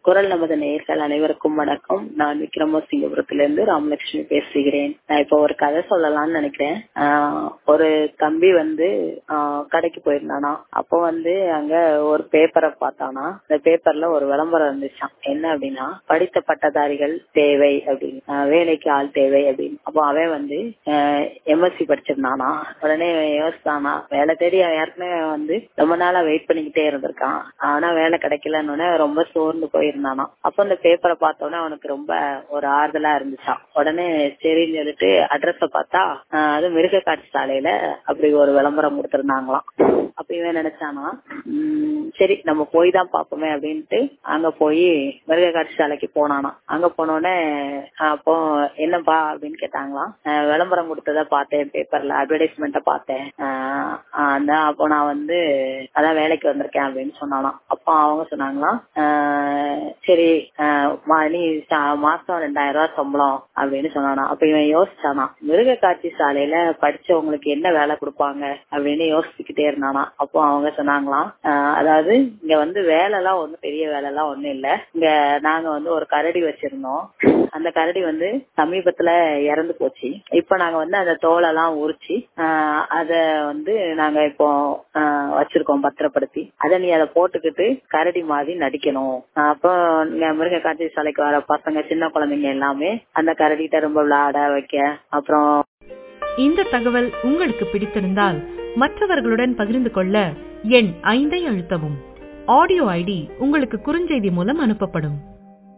குரல் நமது நேயர்கள் அனைவருக்கும் வணக்கம் நான் விக்ரமசிங்கபுரத்திலிருந்து ராமலட்சுமி பேசுகிறேன் நான் இப்போ ஒரு கதை சொல்லலாம்னு நினைக்கிறேன் ஆஹ் ஒரு தம்பி வந்து ஆஹ் கடைக்கு போயிருந்தானா அப்போ வந்து அங்க ஒரு பேப்பரை பார்த்தானா அந்த பேப்பர்ல ஒரு விளம்பரம் இருந்துச்சான் என்ன அப்படின்னா படித்த பட்டதாரிகள் தேவை அப்படின்னு ஆஹ் வேலைக்கு ஆள் தேவை அப்படின்னு அப்போ அவன் வந்து எம்எஸ்சி படிச்சிருந்தானா உடனே யோசிச்சானா வேலை தேடி அவன் ஏற்கனவே வந்து ரொம்ப நாளா வெயிட் பண்ணிக்கிட்டே இருந்திருக்கான் ஆனா வேலை கிடைக்கலன்னு ரொம்ப சோர்ந்து போயிருந்தானா அப்ப அந்த பேப்பரை பார்த்தோன்னே அவனுக்கு ரொம்ப ஒரு ஆறுதலா இருந்துச்சான் உடனே சரின்னு சொல்லிட்டு அட்ரஸ பார்த்தா ஆஹ் அது மிருக காட்சி சாலையில அப்படி ஒரு விளம்பரம் கொடுத்திருந்தாங்களாம் அப்ப இவன் நினைச்சானா உம் சரி நம்ம போய் தான் பாப்போமே அப்படின்ட்டு அங்க போய் மிருக காட்சி சாலைக்கு போனானா அங்க போனோடனே அப்போ என்னப்பா அப்படின்னு கேட்டாங்களாம் ஆஹ் விளம்பரம் கொடுத்தத பார்த்தேன் பேப்பர்ல அட்வர்டைஸ்மெண்ட்ட பார்த்தேன் ஆஹ் அதான் அப்போ நான் வந்து அதான் வேலைக்கு வந்திருக்கேன் அப்படின்னு சொன்னானா அப்போ அவங்க சொன்னாங்களாம் ஆஹ் சரி ஆஹ் மா- நீ ச- மாசம் ரெண்டாயிரம் ரூபாய் சம்பளம் அப்படின்னு சொன்னானா அப்ப இவன் யோசிச்சானா மிருக காட்சி சாலையில படிச்சவங்களுக்கு என்ன வேலை கொடுப்பாங்க அப்படின்னு யோசிச்சுக்கிட்டே இருந்தானா அப்போ அவங்க சொன்னாங்களாம் ஆஹ் அதாவது இங்க வந்து வேலை எல்லாம் ஒண்ணும் பெரிய வேலை எல்லாம் ஒண்ணும் இல்ல இங்க நாங்க வந்து ஒரு கரடி வச்சிருந்தோம் அந்த கரடி வந்து சமீபத்துல இறந்து போச்சு இப்ப நாங்க வந்து அந்த தோலெல்லாம் உரிச்சு ஆஹ் அத வந்து நாங்க இப்போ ஆஹ் வச்சிருக்கோம் பத்திரப்படுத்தி அத நீ அதை போட்டுக்கிட்டு கரடி மாதிரி நடிக்கணும் ஆஹ் அப்போ இங்க மிருக காட்சி சாலைக்கு வர பசங்க சின்ன குழந்தைங்க எல்லாமே அந்த கரடிகிட்ட ரொம்ப விளையாட வைக்க அப்புறம் இந்த தகவல் உங்களுக்கு பிடித்திருந்தால் மற்றவர்களுடன் பகிர்ந்து கொள்ள எண் ஐந்தை அழுத்தவும் ஆடியோ ஐடி உங்களுக்கு குறுஞ்செய்தி மூலம் அனுப்பப்படும்